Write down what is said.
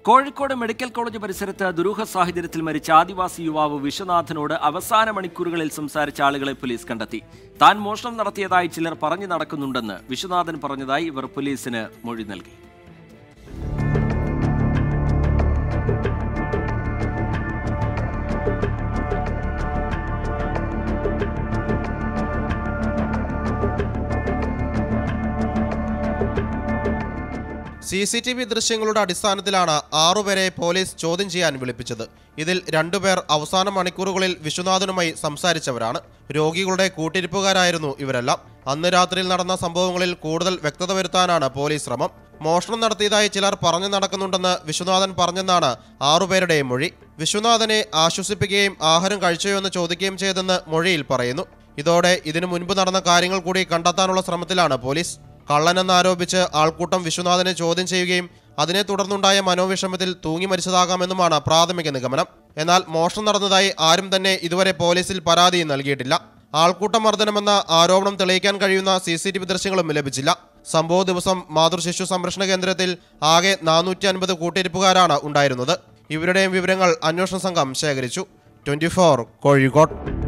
Kozhikode medical college പരിസരത്ത് ദുരൂഹ സാഹചര്യത്തിൽ മരിച്ച ആദിവാസി യുവാവ് വിശ്വനാഥനോട് അവസാന മണിക്കൂറുകളിൽ സംസാരിച്ച ആളുകളെ പോലീസ് കണ്ടെത്തി താൻ മോഷണം നടത്തിയതായി ചിലർ പറഞ്ഞു നടക്കുന്നുണ്ടെന്ന് വിശ്വനാഥൻ പറഞ്ഞതായി ഇവർ പോലീസിന് മൊഴി നൽകി സി സി ടി വി ദൃശ്യങ്ങളുടെ അടിസ്ഥാനത്തിലാണ് ആറുപേരെ പോലീസ് ചോദ്യം ചെയ്യാൻ വിളിപ്പിച്ചത് ഇതിൽ രണ്ടുപേർ അവസാന മണിക്കൂറുകളിൽ വിശ്വനാഥനുമായി സംസാരിച്ചവരാണ് രോഗികളുടെ കൂട്ടിരിപ്പുകാരായിരുന്നു ഇവരെല്ലാം അന്ന് രാത്രിയിൽ നടന്ന സംഭവങ്ങളിൽ കൂടുതൽ വ്യക്തത വരുത്താനാണ് പോലീസ് ശ്രമം മോഷണം നടത്തിയതായി ചിലർ പറഞ്ഞു നടക്കുന്നുണ്ടെന്ന് വിശ്വനാഥൻ പറഞ്ഞെന്നാണ് ആറുപേരുടെയും മൊഴി വിശ്വനാഥനെ ആശ്വസിപ്പിക്കുകയും ആഹാരം കഴിച്ചോ എന്ന് ചോദിക്കുകയും ചെയ്തെന്ന് മൊഴിയിൽ പറയുന്നു ഇതോടെ ഇതിനു മുൻപ് നടന്ന കാര്യങ്ങൾ കൂടി കണ്ടെത്താനുള്ള ശ്രമത്തിലാണ് പോലീസ് കള്ളനെന്നാരോപിച്ച് ആൾക്കൂട്ടം വിശ്വനാഥനെ ചോദ്യം ചെയ്യുകയും അതിനെ തുടർന്നുണ്ടായ മനോവിഷമത്തിൽ തൂങ്ങി മരിച്ചതാകാമെന്നുമാണ് പ്രാഥമിക നിഗമനം എന്നാൽ മോഷണം നടന്നതായി ആരും തന്നെ ഇതുവരെ പോലീസിൽ പരാതി നൽകിയിട്ടില്ല ആൾക്കൂട്ട മർദ്ദനമെന്ന ആരോപണം തെളിയിക്കാൻ കഴിയുന്ന സി സി ടി വി ദൃശ്യങ്ങളും ലഭിച്ചില്ല സംഭവ ദിവസം മാതൃശിശു സംരക്ഷണ കേന്ദ്രത്തിൽ ആകെ നാനൂറ്റി അൻപത് കൂട്ടിരിപ്പുകാരാണ് ഉണ്ടായിരുന്നത് ഇവരുടെയും വിവരങ്ങൾ അന്വേഷണ സംഘം ശേഖരിച്ചു ട്വന്റി കോഴിക്കോട്